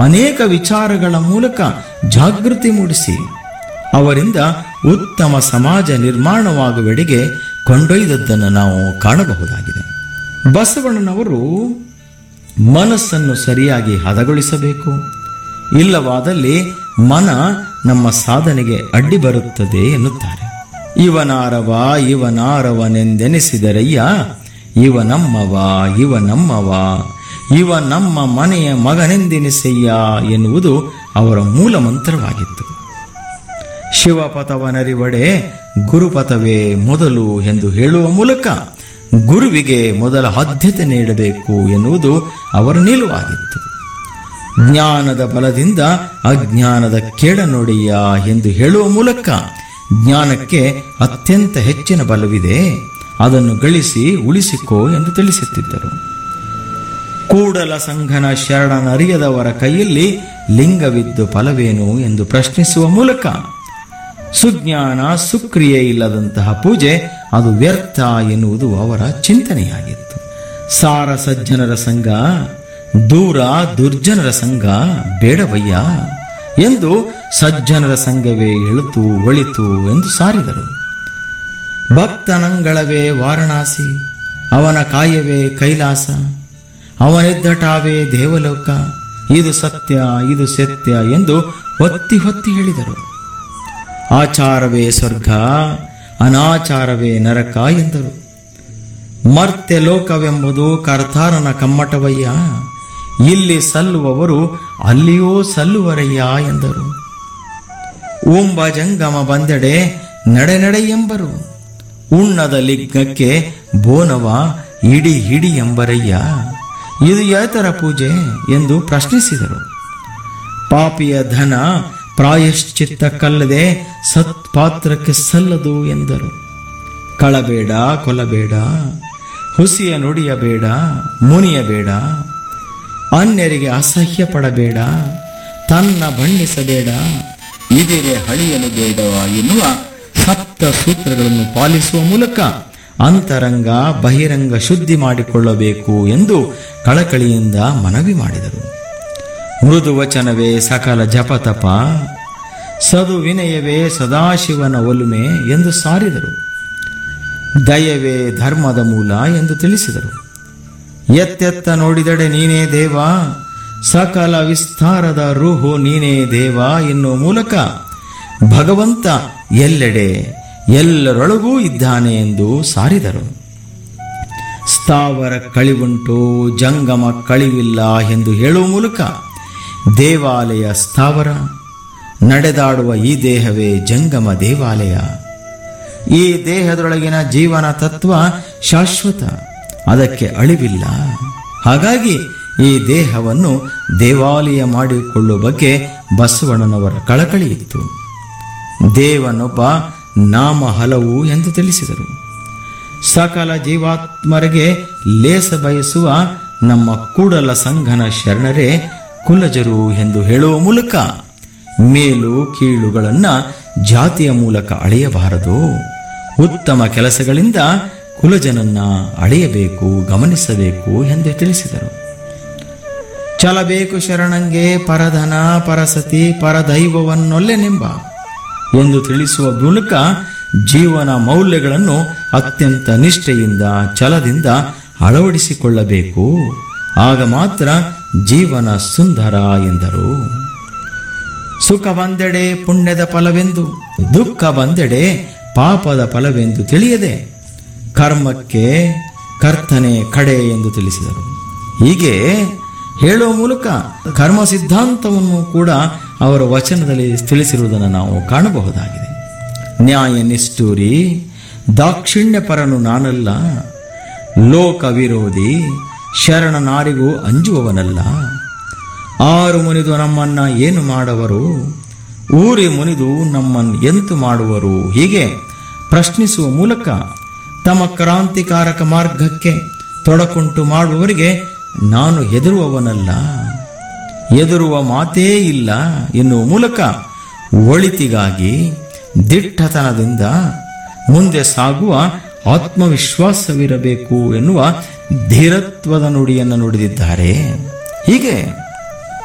ಅನೇಕ ವಿಚಾರಗಳ ಮೂಲಕ ಜಾಗೃತಿ ಮೂಡಿಸಿ ಅವರಿಂದ ಉತ್ತಮ ಸಮಾಜ ನಿರ್ಮಾಣವಾಗುವೆಡೆಗೆ ಕೊಂಡೊಯ್ದದ್ದನ್ನು ನಾವು ಕಾಣಬಹುದಾಗಿದೆ ಬಸವಣ್ಣನವರು ಮನಸ್ಸನ್ನು ಸರಿಯಾಗಿ ಹದಗೊಳಿಸಬೇಕು ಇಲ್ಲವಾದಲ್ಲಿ ಮನ ನಮ್ಮ ಸಾಧನೆಗೆ ಅಡ್ಡಿ ಬರುತ್ತದೆ ಎನ್ನುತ್ತಾರೆ ಇವನಾರವ ಇವನಾರವನೆಂದೆನಿಸಿದರಯ್ಯ ಇವ ನಮ್ಮವ ಇವ ನಮ್ಮವ ಇವ ನಮ್ಮ ಮನೆಯ ಮಗನೆಂದೆನಿಸಯ್ಯ ಎನ್ನುವುದು ಅವರ ಮೂಲ ಮಂತ್ರವಾಗಿತ್ತು ಶಿವಪಥವನರಿವಡೆ ಗುರುಪಥವೇ ಮೊದಲು ಎಂದು ಹೇಳುವ ಮೂಲಕ ಗುರುವಿಗೆ ಮೊದಲ ಆದ್ಯತೆ ನೀಡಬೇಕು ಎನ್ನುವುದು ಅವರ ನಿಲುವಾಗಿತ್ತು ಜ್ಞಾನದ ಬಲದಿಂದ ಅಜ್ಞಾನದ ಕೇಡನೊಡೆಯ ಎಂದು ಹೇಳುವ ಮೂಲಕ ಜ್ಞಾನಕ್ಕೆ ಅತ್ಯಂತ ಹೆಚ್ಚಿನ ಬಲವಿದೆ ಅದನ್ನು ಗಳಿಸಿ ಉಳಿಸಿಕೋ ಎಂದು ತಿಳಿಸುತ್ತಿದ್ದರು ಕೂಡಲ ಸಂಘನ ಶರಣನರಿಯದವರ ಕೈಯಲ್ಲಿ ಲಿಂಗವಿದ್ದು ಫಲವೇನು ಎಂದು ಪ್ರಶ್ನಿಸುವ ಮೂಲಕ ಸುಜ್ಞಾನ ಸುಕ್ರಿಯೆ ಇಲ್ಲದಂತಹ ಪೂಜೆ ಅದು ವ್ಯರ್ಥ ಎನ್ನುವುದು ಅವರ ಚಿಂತನೆಯಾಗಿತ್ತು ಸಾರ ಸಜ್ಜನರ ಸಂಘ ದೂರ ದುರ್ಜನರ ಸಂಘ ಬೇಡವಯ್ಯ ಎಂದು ಸಜ್ಜನರ ಸಂಘವೇ ಎಳುತು ಒಳಿತು ಎಂದು ಸಾರಿದರು ಭಕ್ತನಂಗಳವೇ ವಾರಣಾಸಿ ಅವನ ಕಾಯವೇ ಕೈಲಾಸ ಅವನೆದ್ದಟಾವೇ ದೇವಲೋಕ ಇದು ಸತ್ಯ ಇದು ಸತ್ಯ ಎಂದು ಒತ್ತಿ ಹೊತ್ತಿ ಹೇಳಿದರು ಆಚಾರವೇ ಸ್ವರ್ಗ ಅನಾಚಾರವೇ ನರಕ ಎಂದರು ಮರ್ತ್ಯ ಲೋಕವೆಂಬುದು ಕರ್ತಾರನ ಕಮ್ಮಟವಯ್ಯ ಇಲ್ಲಿ ಸಲ್ಲುವವರು ಅಲ್ಲಿಯೂ ಸಲ್ಲುವರಯ್ಯ ಎಂದರು ಉಂಬ ಜಂಗಮ ಬಂದೆಡೆ ನಡೆ ನಡೆ ಎಂಬರು ಉಣ್ಣದ ಲಿಂಗಕ್ಕೆ ಬೋನವ ಇಡಿ ಹಿಡಿ ಎಂಬರಯ್ಯ ಇದು ಯಾತರ ಪೂಜೆ ಎಂದು ಪ್ರಶ್ನಿಸಿದರು ಪಾಪಿಯ ಧನ ಪ್ರಾಯಶ್ಚಿತ್ತ ಕಲ್ಲದೆ ಸತ್ಪಾತ್ರಕ್ಕೆ ಸಲ್ಲದು ಎಂದರು ಕಳಬೇಡ ಕೊಲಬೇಡ ಹುಸಿಯ ನುಡಿಯಬೇಡ ಮುನಿಯಬೇಡ ಅನ್ಯರಿಗೆ ಅಸಹ್ಯ ಪಡಬೇಡ ತನ್ನ ಬಣ್ಣಿಸಬೇಡ ಇದಿರೆ ಹಳಿಯಲು ಬೇಡ ಎನ್ನುವ ಸಪ್ತ ಸೂತ್ರಗಳನ್ನು ಪಾಲಿಸುವ ಮೂಲಕ ಅಂತರಂಗ ಬಹಿರಂಗ ಶುದ್ಧಿ ಮಾಡಿಕೊಳ್ಳಬೇಕು ಎಂದು ಕಳಕಳಿಯಿಂದ ಮನವಿ ಮಾಡಿದರು ಮೃದು ವಚನವೇ ಸಕಲ ಜಪತಪ ಸದು ವಿನಯವೇ ಸದಾಶಿವನ ಒಲುಮೆ ಎಂದು ಸಾರಿದರು ದಯವೇ ಧರ್ಮದ ಮೂಲ ಎಂದು ತಿಳಿಸಿದರು ಎತ್ತೆತ್ತ ನೋಡಿದಡೆ ನೀನೇ ದೇವ ಸಕಲ ವಿಸ್ತಾರದ ರೂಹು ನೀನೇ ದೇವ ಎನ್ನುವ ಮೂಲಕ ಭಗವಂತ ಎಲ್ಲೆಡೆ ಎಲ್ಲರೊಳಗೂ ಇದ್ದಾನೆ ಎಂದು ಸಾರಿದರು ಸ್ಥಾವರ ಕಳಿವುಂಟು ಜಂಗಮ ಕಳಿವಿಲ್ಲ ಎಂದು ಹೇಳುವ ಮೂಲಕ ದೇವಾಲಯ ಸ್ಥಾವರ ನಡೆದಾಡುವ ಈ ದೇಹವೇ ಜಂಗಮ ದೇವಾಲಯ ಈ ದೇಹದೊಳಗಿನ ಜೀವನ ತತ್ವ ಶಾಶ್ವತ ಅದಕ್ಕೆ ಅಳಿವಿಲ್ಲ ಹಾಗಾಗಿ ಈ ದೇಹವನ್ನು ದೇವಾಲಯ ಮಾಡಿಕೊಳ್ಳುವ ಬಗ್ಗೆ ಬಸವಣ್ಣನವರ ಕಳಕಳಿ ಇತ್ತು ದೇವನೊಬ್ಬ ನಾಮ ಹಲವು ಎಂದು ತಿಳಿಸಿದರು ಸಕಲ ಜೀವಾತ್ಮರಿಗೆ ಲೇಸ ಬಯಸುವ ನಮ್ಮ ಕೂಡಲ ಸಂಘನ ಶರಣರೇ ಕುಲಜರು ಎಂದು ಹೇಳುವ ಮೂಲಕ ಮೇಲು ಕೀಳುಗಳನ್ನ ಜಾತಿಯ ಮೂಲಕ ಅಳೆಯಬಾರದು ಉತ್ತಮ ಕೆಲಸಗಳಿಂದ ಕುಲಜನನ್ನ ಅಳೆಯಬೇಕು ಗಮನಿಸಬೇಕು ಎಂದು ತಿಳಿಸಿದರು ಚಲಬೇಕು ಶರಣಂಗೆ ಪರಧನ ಪರಸತಿ ಪರದೈವವನ್ನೊಲ್ಲೆನೆಂಬ ಎಂದು ತಿಳಿಸುವ ಮೂಲಕ ಜೀವನ ಮೌಲ್ಯಗಳನ್ನು ಅತ್ಯಂತ ನಿಷ್ಠೆಯಿಂದ ಛಲದಿಂದ ಅಳವಡಿಸಿಕೊಳ್ಳಬೇಕು ಆಗ ಮಾತ್ರ ಜೀವನ ಸುಂದರ ಎಂದರು ಸುಖ ಬಂದೆಡೆ ಪುಣ್ಯದ ಫಲವೆಂದು ದುಃಖ ಬಂದೆಡೆ ಪಾಪದ ಫಲವೆಂದು ತಿಳಿಯದೆ ಕರ್ಮಕ್ಕೆ ಕರ್ತನೆ ಕಡೆ ಎಂದು ತಿಳಿಸಿದರು ಹೀಗೆ ಹೇಳುವ ಮೂಲಕ ಕರ್ಮ ಸಿದ್ಧಾಂತವನ್ನು ಕೂಡ ಅವರ ವಚನದಲ್ಲಿ ತಿಳಿಸಿರುವುದನ್ನು ನಾವು ಕಾಣಬಹುದಾಗಿದೆ ನ್ಯಾಯ ನಿಷ್ಠೂರಿ ದಾಕ್ಷಿಣ್ಯಪರನು ನಾನಲ್ಲ ಲೋಕ ವಿರೋಧಿ ಶರಣನಾರಿಗೂ ಅಂಜುವವನಲ್ಲ ಆರು ಮುನಿದು ನಮ್ಮನ್ನ ಏನು ಮಾಡುವರು ಊರಿ ಮುನಿದು ನಮ್ಮನ್ನು ಎಂತು ಮಾಡುವರು ಹೀಗೆ ಪ್ರಶ್ನಿಸುವ ಮೂಲಕ ತಮ್ಮ ಕ್ರಾಂತಿಕಾರಕ ಮಾರ್ಗಕ್ಕೆ ತೊಡಕುಂಟು ಮಾಡುವವರಿಗೆ ನಾನು ಹೆದರುವವನಲ್ಲ ಎದುರುವ ಮಾತೇ ಇಲ್ಲ ಎನ್ನುವ ಮೂಲಕ ಒಳಿತಿಗಾಗಿ ದಿಟ್ಟತನದಿಂದ ಮುಂದೆ ಸಾಗುವ ಆತ್ಮವಿಶ್ವಾಸವಿರಬೇಕು ಎನ್ನುವ ಧೀರತ್ವದ ನುಡಿಯನ್ನು ನುಡಿದಿದ್ದಾರೆ ಹೀಗೆ